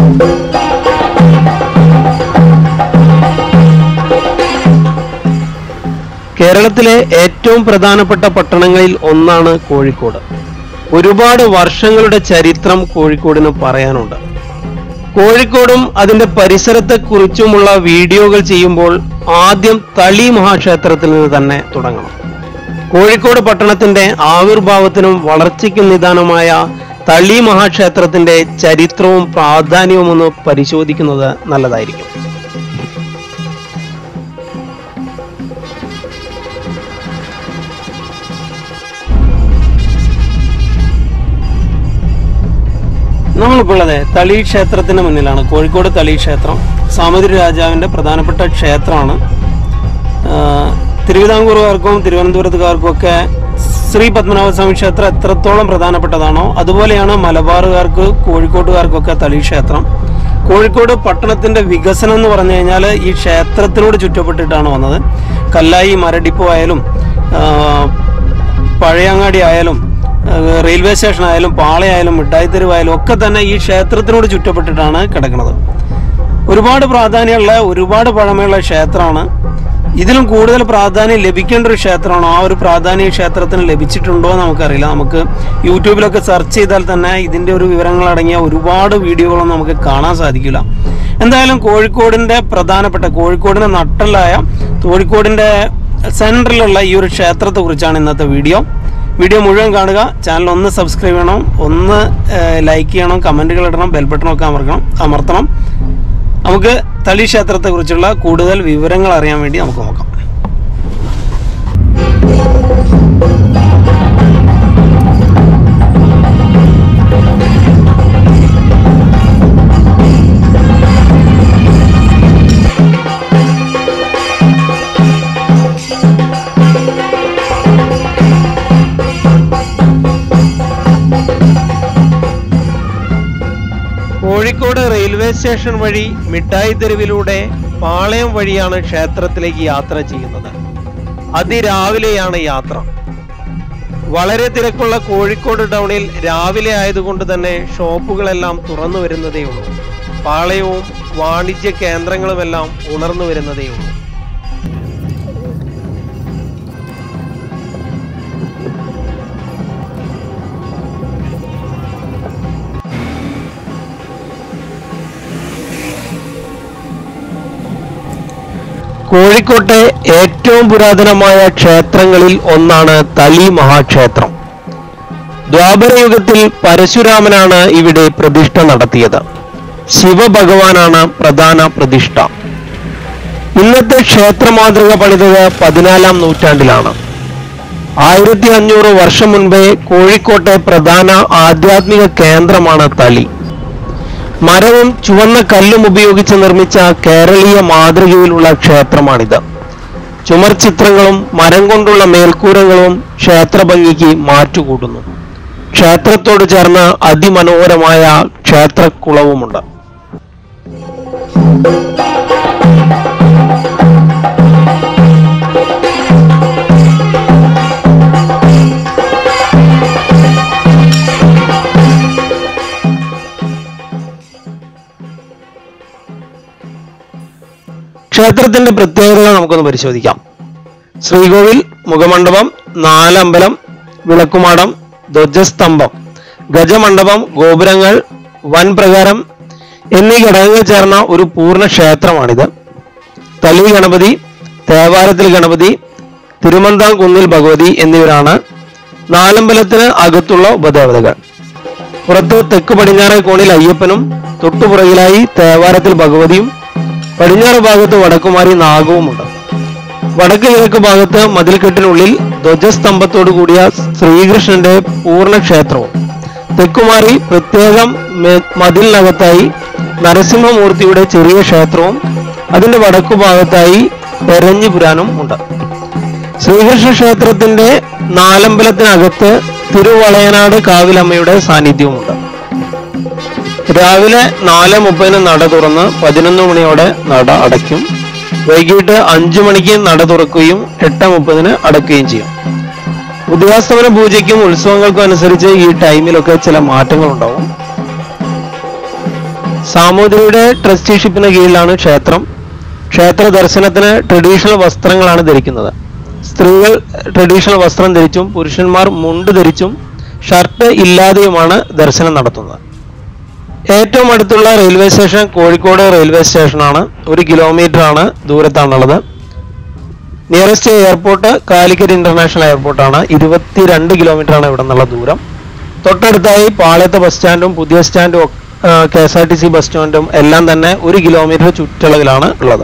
കേരളത്തിലെ ഏറ്റവും പ്രധാനപ്പെട്ട പട്ടണങ്ങളിൽ ഒന്നാണ് കോഴിക്കോട് ഒരുപാട് വർഷങ്ങളുടെ ചരിത്രം കോഴിക്കോടിന് പറയാനുണ്ട് കോഴിക്കോടും അതിന്റെ പരിസരത്തെ കുറിച്ചുമുള്ള വീഡിയോകൾ ചെയ്യുമ്പോൾ ആദ്യം തളി മഹാക്ഷേത്രത്തിൽ നിന്ന് തന്നെ തുടങ്ങണം കോഴിക്കോട് പട്ടണത്തിന്റെ ആവിർഭാവത്തിനും വളർച്ചയ്ക്കും നിദാനമായ തളി മഹാക്ഷേത്രത്തിന്റെ ചരിത്രവും പ്രാധാന്യവും ഒന്ന് പരിശോധിക്കുന്നത് നല്ലതായിരിക്കും നമ്മളിപ്പോൾ ഉള്ളത് തളി ക്ഷേത്രത്തിന് മുന്നിലാണ് കോഴിക്കോട് തളി ക്ഷേത്രം സാമൂതിരി രാജാവിന്റെ പ്രധാനപ്പെട്ട ക്ഷേത്രമാണ് ആ, തിരുവിതാംകൂറുകാർക്കും തിരുവനന്തപുരത്തുകാർക്കും ഒക്കെ ശ്രീ പത്മനാഭസ്വാമി ക്ഷേത്രം എത്രത്തോളം പ്രധാനപ്പെട്ടതാണോ അതുപോലെയാണ് മലബാറുകാർക്ക് കോഴിക്കോട്ടുകാർക്കൊക്കെ തളി ക്ഷേത്രം കോഴിക്കോട് പട്ടണത്തിന്റെ വികസനം എന്ന് പറഞ്ഞു കഴിഞ്ഞാൽ ഈ ക്ഷേത്രത്തിനോട് ചുറ്റപ്പെട്ടിട്ടാണ് വന്നത് കല്ലായി മരടിപ്പു ആയാലും ആ, പഴയങ്ങാടി ആയാലും ഏഹ് റെയിൽവേ സ്റ്റേഷൻ ആയാലും പാളയായാലും മിഠായിത്തെരുവായാലും ഒക്കെ തന്നെ ഈ ക്ഷേത്രത്തിനോട് ചുറ്റപ്പെട്ടിട്ടാണ് കിടക്കുന്നത് ഒരുപാട് പ്രാധാന്യമുള്ള ഒരുപാട് പഴമയുള്ള ക്ഷേത്രമാണ് ഇതിലും കൂടുതൽ പ്രാധാന്യം ലഭിക്കേണ്ട ഒരു ക്ഷേത്രമാണോ ആ ഒരു പ്രാധാന്യം ഈ ക്ഷേത്രത്തിന് ലഭിച്ചിട്ടുണ്ടോ എന്ന് നമുക്കറിയില്ല നമുക്ക് യൂട്യൂബിലൊക്കെ സെർച്ച് ചെയ്താൽ തന്നെ ഇതിൻ്റെ ഒരു വിവരങ്ങൾ അടങ്ങിയ ഒരുപാട് വീഡിയോകളൊന്നും നമുക്ക് കാണാൻ സാധിക്കില്ല എന്തായാലും കോഴിക്കോടിൻ്റെ പ്രധാനപ്പെട്ട കോഴിക്കോടിൻ്റെ നട്ടലായ കോഴിക്കോടിൻ്റെ സെൻട്രലിലുള്ള ഈ ഒരു ക്ഷേത്രത്തെ കുറിച്ചാണ് ഇന്നത്തെ വീഡിയോ വീഡിയോ മുഴുവൻ കാണുക ചാനൽ ഒന്ന് സബ്സ്ക്രൈബ് ചെയ്യണം ഒന്ന് ലൈക്ക് ചെയ്യണം കമൻറ്റുകൾ ഇടണം ബെൽ ബട്ടണൊക്കെ അമർക്കണം അമർത്തണം നമുക്ക് തളി ക്ഷേത്രത്തെ കുറിച്ചുള്ള കൂടുതൽ വിവരങ്ങൾ അറിയാൻ വേണ്ടി നമുക്ക് നോക്കാം കോഴിക്കോട് റെയിൽവേ സ്റ്റേഷൻ വഴി മിഠായി തെരുവിലൂടെ പാളയം വഴിയാണ് ക്ഷേത്രത്തിലേക്ക് യാത്ര ചെയ്യുന്നത് അതിരാവിലെയാണ് യാത്ര വളരെ തിരക്കുള്ള കോഴിക്കോട് ടൗണിൽ രാവിലെ ആയതുകൊണ്ട് തന്നെ ഷോപ്പുകളെല്ലാം തുറന്നു വരുന്നതേയുള്ളൂ പാളയവും വാണിജ്യ കേന്ദ്രങ്ങളുമെല്ലാം ഉണർന്നു വരുന്നതേയുള്ളൂ കോഴിക്കോട്ടെ ഏറ്റവും പുരാതനമായ ക്ഷേത്രങ്ങളിൽ ഒന്നാണ് തളി മഹാക്ഷേത്രം ദ്വാപരയുഗത്തിൽ പരശുരാമനാണ് ഇവിടെ പ്രതിഷ്ഠ നടത്തിയത് ശിവഭഗവാനാണ് പ്രധാന പ്രതിഷ്ഠ ഇന്നത്തെ ക്ഷേത്ര മാതൃക പണിതത് പതിനാലാം നൂറ്റാണ്ടിലാണ് ആയിരത്തി അഞ്ഞൂറ് വർഷം മുൻപേ കോഴിക്കോട്ടെ പ്രധാന ആധ്യാത്മിക കേന്ദ്രമാണ് തളി മരവും ചുവന്ന കല്ലും ഉപയോഗിച്ച് നിർമ്മിച്ച കേരളീയ മാതൃകയിലുള്ള ക്ഷേത്രമാണിത് ചുമർ ചിത്രങ്ങളും മരം കൊണ്ടുള്ള മേൽക്കൂരകളും ക്ഷേത്രഭംഗിക്ക് മാറ്റുകൂട്ടുന്നു ക്ഷേത്രത്തോട് ചേർന്ന് അതിമനോഹരമായ ക്ഷേത്രക്കുളവുമുണ്ട് ക്ഷേത്രത്തിന്റെ പ്രത്യേകതകൾ നമുക്കൊന്ന് പരിശോധിക്കാം ശ്രീകോവിൽ മുഖമണ്ഡപം നാലമ്പലം വിളക്കുമാടം ധ്വജസ്തംഭം ഗജമണ്ഡപം ഗോപുരങ്ങൾ വൻപ്രകാരം എന്നീ ഘടകങ്ങൾ ചേർന്ന ഒരു പൂർണ്ണ ക്ഷേത്രമാണിത് തലി ഗണപതി തേവാരത്തിൽ ഗണപതി തിരുമന്താംകുന്നിൽ ഭഗവതി എന്നിവരാണ് നാലമ്പലത്തിന് അകത്തുള്ള ഉപദേവതകൾ പുറത്ത് തെക്ക് പടിഞ്ഞാറേ കോണിൽ അയ്യപ്പനും തൊട്ടുപുറകിലായി തേവാരത്തിൽ ഭഗവതിയും പടിഞ്ഞാറ് ഭാഗത്ത് വടക്കുമാരി നാഗവുമുണ്ട് വടക്ക് കിഴക്ക് ഭാഗത്ത് മതിൽക്കെട്ടിനുള്ളിൽ ധ്വജസ്തംഭത്തോടു കൂടിയ ശ്രീകൃഷ്ണന്റെ പൂർണ്ണ ക്ഷേത്രവും തെക്കുമാറി പ്രത്യേകം മെ- മതിലിനകത്തായി നരസിംഹമൂർത്തിയുടെ ചെറിയ ക്ഷേത്രവും അതിന്റെ വടക്കു ഭാഗത്തായി എരഞ്ഞിപുരാനും ഉണ്ട് ശ്രീകൃഷ്ണ ക്ഷേത്രത്തിന്റെ നാലമ്പലത്തിനകത്ത് തിരുവളയനാട് കാവിലമ്മയുടെ സാന്നിധ്യവുമുണ്ട് രാവിലെ നാല് മുപ്പതിന് നട തുറന്ന് പതിനൊന്ന് മണിയോടെ നട അടയ്ക്കും വൈകിട്ട് അഞ്ചു മണിക്ക് നട തുറക്കുകയും എട്ട് മുപ്പതിന് അടയ്ക്കുകയും ചെയ്യും ഉദയാസ്തമന പൂജയ്ക്കും ഉത്സവങ്ങൾക്കും അനുസരിച്ച് ഈ ടൈമിലൊക്കെ ചില മാറ്റങ്ങൾ ഉണ്ടാവും സാമൂതിരിയുടെ ട്രസ്റ്റിഷിപ്പിന് കീഴിലാണ് ക്ഷേത്രം ക്ഷേത്ര ദർശനത്തിന് ട്രഡീഷണൽ വസ്ത്രങ്ങളാണ് ധരിക്കുന്നത് സ്ത്രീകൾ ട്രഡീഷണൽ വസ്ത്രം ധരിച്ചും പുരുഷന്മാർ മുണ്ട് ധരിച്ചും ഷർട്ട് ഇല്ലാതെയുമാണ് ദർശനം നടത്തുന്നത് ഏറ്റവും അടുത്തുള്ള റെയിൽവേ സ്റ്റേഷൻ കോഴിക്കോട് റെയിൽവേ സ്റ്റേഷനാണ് ഒരു കിലോമീറ്റർ ആണ് ദൂരത്താണുള്ളത് നിയറസ്റ്റ് എയർപോർട്ട് കാലിക്കറ്റ് ഇന്റർനാഷണൽ എയർപോർട്ടാണ് ഇരുപത്തിരണ്ട് കിലോമീറ്റർ ആണ് ഇവിടെ നിന്നുള്ള ദൂരം തൊട്ടടുത്തായി പാളയത്തെ ബസ് സ്റ്റാൻഡും പുതിയ സ്റ്റാൻഡും K S R T C bus സ്റ്റാൻഡും എല്ലാം തന്നെ ഒരു കിലോമീറ്റർ ചുറ്റളവിലാണ് ഉള്ളത്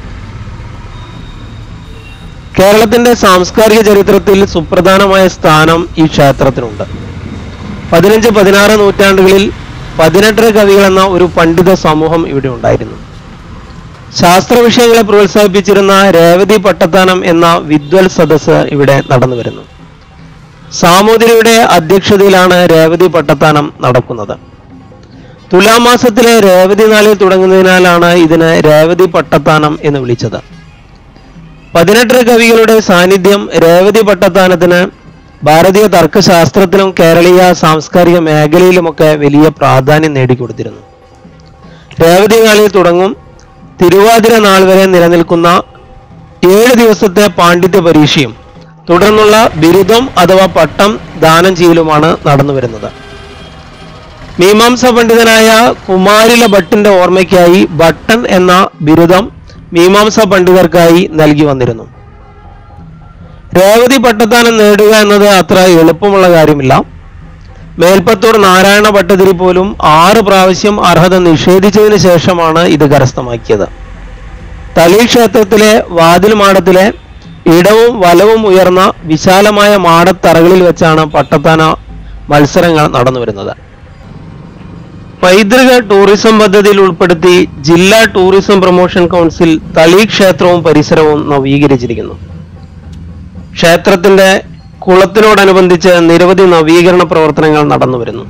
കേരളത്തിന്റെ സാംസ്കാരിക ചരിത്രത്തിൽ സുപ്രധാനമായ സ്ഥാനം ഈ ക്ഷേത്രത്തിനുണ്ട് പതിനഞ്ച് പതിനാറ് നൂറ്റാണ്ടുകളിൽ പതിനെട്ടര കവികൾ എന്ന ഒരു പണ്ഡിത സമൂഹം ഇവിടെ ഉണ്ടായിരുന്നു ശാസ്ത്ര വിഷയങ്ങളെ പ്രോത്സാഹിപ്പിച്ചിരുന്ന രേവതി പട്ടത്താനം എന്ന വിദ്വൽ സദസ്സ് ഇവിടെ നടന്നു വരുന്നു സാമൂതിരിയുടെ അധ്യക്ഷതയിലാണ് രേവതി പട്ടത്താനം നടക്കുന്നത് തുലാമാസത്തിലെ രേവതി നാളിൽ തുടങ്ങുന്നതിനാലാണ് ഇതിന് രേവതി പട്ടത്താനം എന്ന് വിളിച്ചത് പതിനെട്ടര കവികളുടെ സാന്നിധ്യം രേവതി പട്ടത്താനത്തിന് ഭാരതീയ തർക്കശാസ്ത്രത്തിലും കേരളീയ സാംസ്കാരിക മേഖലയിലുമൊക്കെ വലിയ പ്രാധാന്യം നേടിക്കൊടുത്തിരുന്നു രേവതി നാളിൽ തുടങ്ങും തിരുവാതിര നാൾ വരെ നിലനിൽക്കുന്ന ഏഴ് ദിവസത്തെ പാണ്ഡിത്യ പരീക്ഷയും തുടർന്നുള്ള ബിരുദം അഥവാ പട്ടം ദാനം ചെയ്യലുമാണ് നടന്നു വരുന്നത് മീമാംസ പണ്ഡിതനായ കുമാരില ഭട്ടിന്റെ ഓർമ്മയ്ക്കായി ഭട്ടൻ എന്ന ബിരുദം മീമാംസ പണ്ഡിതർക്കായി നൽകി വന്നിരുന്നു രേവതി പട്ടത്താനം നേടുക എന്നത് അത്ര എളുപ്പമുള്ള കാര്യമില്ല മേൽപ്പത്തൂർ നാരായണ ഭട്ടതിരി പോലും ആറ് പ്രാവശ്യം അർഹത നിഷേധിച്ചതിന് ശേഷമാണ് ഇത് കരസ്ഥമാക്കിയത് തളി ക്ഷേത്രത്തിലെ വാതിൽ മാടത്തിലെ ഇടവും വലവും ഉയർന്ന വിശാലമായ മാടത്തറകളിൽ വെച്ചാണ് പട്ടത്താന മത്സരങ്ങൾ നടന്നു വരുന്നത് പൈതൃക ടൂറിസം പദ്ധതിയിൽ ഉൾപ്പെടുത്തി ജില്ലാ ടൂറിസം പ്രൊമോഷൻ കൗൺസിൽ തളി ക്ഷേത്രവും പരിസരവും നവീകരിച്ചിരിക്കുന്നു ക്ഷേത്രത്തിന്റെ കുളത്തിനോടനുബന്ധിച്ച് നിരവധി നവീകരണ പ്രവർത്തനങ്ങൾ നടന്നു വരുന്നു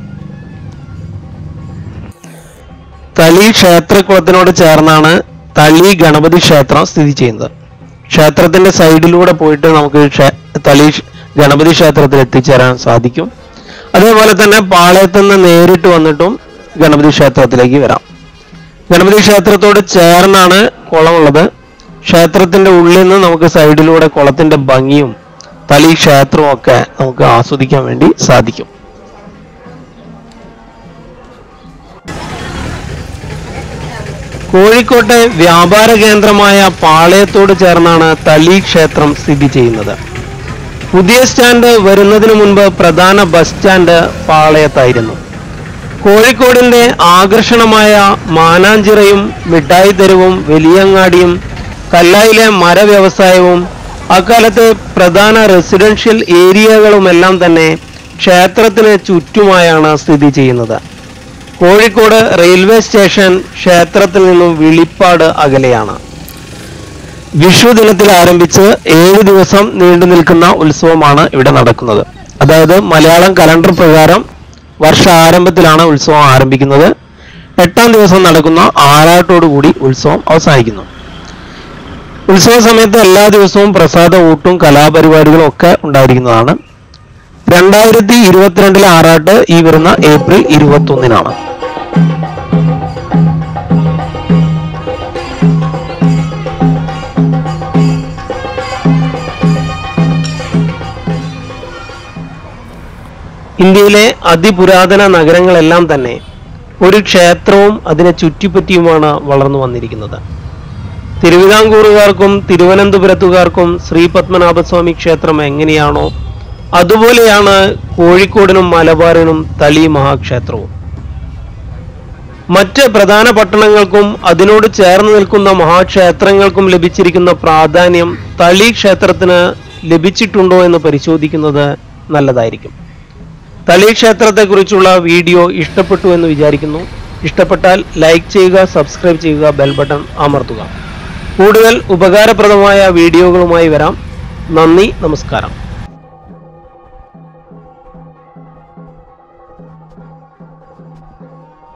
തളി ക്ഷേത്രക്കുളത്തിനോട് ചേർന്നാണ് തളി ഗണപതി ക്ഷേത്രം സ്ഥിതി ചെയ്യുന്നത് ക്ഷേത്രത്തിന്റെ സൈഡിലൂടെ പോയിട്ട് നമുക്ക് ക്ഷേ- തളി ക്ഷ- ഗണപതി ക്ഷേത്രത്തിൽ എത്തിച്ചേരാൻ സാധിക്കും അതേപോലെ തന്നെ പാളയത്ത് നിന്ന് നേരിട്ട് വന്നിട്ടും ഗണപതി ക്ഷേത്രത്തിലേക്ക് വരാം ഗണപതി ക്ഷേത്രത്തോട് ചേർന്നാണ് കുളമുള്ളത് ക്ഷേത്രത്തിന്റെ ഉള്ളിൽ നിന്ന് നമുക്ക് സൈഡിലൂടെ കുളത്തിന്റെ ഭംഗിയും തളി ക്ഷേത്രവും ഒക്കെ നമുക്ക് ആസ്വദിക്കാൻ വേണ്ടി സാധിക്കും കോഴിക്കോട്ടെ വ്യാപാര കേന്ദ്രമായ പാളയത്തോട് ചേർന്നാണ് തളി ക്ഷേത്രം സ്ഥിതി ചെയ്യുന്നത് പുതിയ സ്റ്റാൻഡ് വരുന്നതിന് മുൻപ് പ്രധാന ബസ് സ്റ്റാൻഡ് പാളയത്തായിരുന്നു കോഴിക്കോടിന്റെ ആകർഷണമായ മാനാഞ്ചിറയും മിഠായി തെരുവും വലിയങ്ങാടിയും കല്ലായിലെ മരവ്യവസായവും അക്കാലത്തെ പ്രധാന റെസിഡൻഷ്യൽ ഏരിയകളുമെല്ലാം തന്നെ ക്ഷേത്രത്തിന് ചുറ്റുമായാണ് സ്ഥിതി ചെയ്യുന്നത് കോഴിക്കോട് റെയിൽവേ സ്റ്റേഷൻ ക്ഷേത്രത്തിൽ നിന്നും വിളിപ്പാട് അകലെയാണ് വിഷു ദിനത്തിൽ ആരംഭിച്ച് ഏഴ് ദിവസം നീണ്ടു നിൽക്കുന്ന ഉത്സവമാണ് ഇവിടെ നടക്കുന്നത് അതായത് മലയാളം കലണ്ടർ പ്രകാരം വർഷ ആരംഭത്തിലാണ് ഉത്സവം ആരംഭിക്കുന്നത് എട്ടാം ദിവസം നടക്കുന്ന ആറാട്ടോടുകൂടി ഉത്സവം അവസാനിക്കുന്നു ഉത്സവ സമയത്ത് എല്ലാ ദിവസവും പ്രസാദ ഊട്ടും കലാപരിപാടികളും ഒക്കെ ഉണ്ടായിരിക്കുന്നതാണ് രണ്ടായിരത്തി ഇരുപത്തിരണ്ടിലെ ആറാട്ട് ഈ വരുന്ന ഏപ്രിൽ ഇരുപത്തി ഒന്നിനാണ് ഇന്ത്യയിലെ അതിപുരാതന നഗരങ്ങളെല്ലാം തന്നെ ഒരു ക്ഷേത്രവും അതിനെ ചുറ്റിപ്പറ്റിയുമാണ് വളർന്നു വന്നിരിക്കുന്നത് തിരുവിതാംകൂറുകാർക്കും തിരുവനന്തപുരത്തുകാർക്കും ശ്രീ പത്മനാഭസ്വാമി ക്ഷേത്രം എങ്ങനെയാണോ അതുപോലെയാണ് കോഴിക്കോടിനും മലബാറിനും തളി മഹാക്ഷേത്രവും മറ്റ് പ്രധാന പട്ടണങ്ങൾക്കും അതിനോട് ചേർന്ന് നിൽക്കുന്ന മഹാക്ഷേത്രങ്ങൾക്കും ലഭിച്ചിരിക്കുന്ന പ്രാധാന്യം തളി ക്ഷേത്രത്തിന് ലഭിച്ചിട്ടുണ്ടോ എന്ന് പരിശോധിക്കുന്നത് നല്ലതായിരിക്കും തളി ക്ഷേത്രത്തെക്കുറിച്ചുള്ള വീഡിയോ ഇഷ്ടപ്പെട്ടു എന്ന് വിചാരിക്കുന്നു ഇഷ്ടപ്പെട്ടാൽ ലൈക്ക് ചെയ്യുക സബ്സ്ക്രൈബ് ചെയ്യുക ബെൽ ബട്ടൺ അമർത്തുക കൂടുതൽ ഉപകാരപ്രദമായ വീഡിയോകളുമായി വരാം നന്ദി നമസ്കാരം